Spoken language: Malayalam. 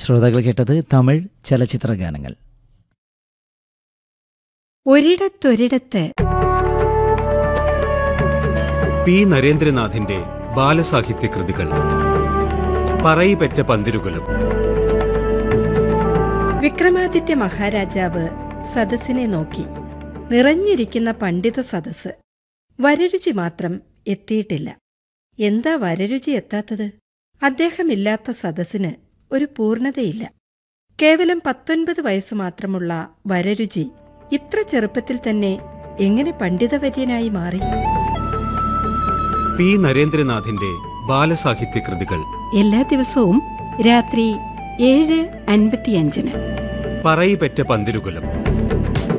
ശ്രോതാക്കൾ കേട്ടത് തമിഴ് ചലച്ചിത്ര ഗാനങ്ങൾ ഒരിടത്തൊരിടത്ത് പി നരേന്ദ്രനാഥിന്റെ ബാലസാഹിത്യ കൃതികൾ പറയിപെറ്റ പന്തിരുകുലം വിക്രമാദിത്യ മഹാരാജാവ് സദസ്സിനെ നോക്കി നിറഞ്ഞിരിക്കുന്ന പണ്ഡിത സദസ്സ് വരരുചി മാത്രം എത്തിയിട്ടില്ല എന്താ വരരുചി എത്താത്തത് അദ്ദേഹമില്ലാത്ത സദസ്സിന് ഒരു പൂർണ്ണതയില്ല കേവലം പത്തൊൻപത് വയസ്സ് മാത്രമുള്ള വരരുചി ഇത്ര ചെറുപ്പത്തിൽ തന്നെ എങ്ങനെ പണ്ഡിതവര്യനായി മാറി പി നരേന്ദ്രനാഥിന്റെ ബാലസാഹിത്യ കൃതികൾ എല്ലാ ദിവസവും രാത്രി ഏഴ് അൻപത്തിയഞ്ചിന് പറയിപെറ്റ പന്തിരുകുലം